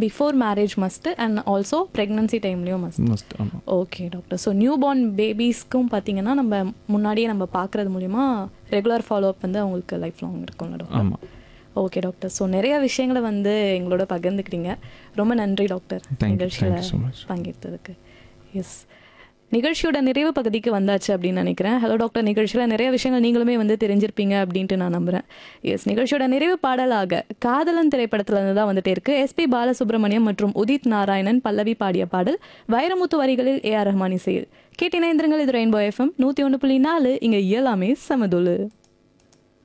Before marriage must and also pregnancy டைம்லேயும் must must ஆமாம் okay doctor so new born பேபிஸ்க்கும் பார்த்தீங்கன்னா நம்ம முன்னாடியே நம்ம பார்க்குறது மூலிமா ரெகுலர் ஃபாலோஅப் வந்து அவங்களுக்கு லைஃப் லாங் இருக்கும்ல டாக்டர் ஆமாம் ஓகே டாக்டர் ஸோ நிறைய விஷயங்களை வந்து எங்களோட பகிர்ந்துக்கிட்டீங்க ரொம்ப நன்றி doctor Thank you. Thank you so நிகழ்ச்சியில் much. பங்கேற்றதுக்கு எஸ் நிகழ்ச்சியோட நிறைவு பகுதிக்கு வந்தாச்சு அப்படின்னு நினைக்கிறேன் ஹலோ டாக்டர் நிகழ்ச்சியில் நிறைய விஷயங்கள் நீங்களுமே வந்து தெரிஞ்சிருப்பீங்க அப்படின்ட்டு நான் நம்புகிறேன் எஸ் நிகழ்ச்சியோட நிறைவு பாடலாக காதலன் திரைப்படத்துல இருந்து தான் வந்துட்டே இருக்கு எஸ்பி பாலசுப்ரமணியம் மற்றும் உதித் நாராயணன் பல்லவி பாடிய பாடல் வைரமுத்து வரிகளில் ஏ ஆர் ரஹ்மான் இசையில் கேட்டினைந்திரங்கள் இது ரெயின்போ எஃப்எம் நூற்றி ஒன்று புள்ளி நாலு இங்கே எல்லாமே சமதுளு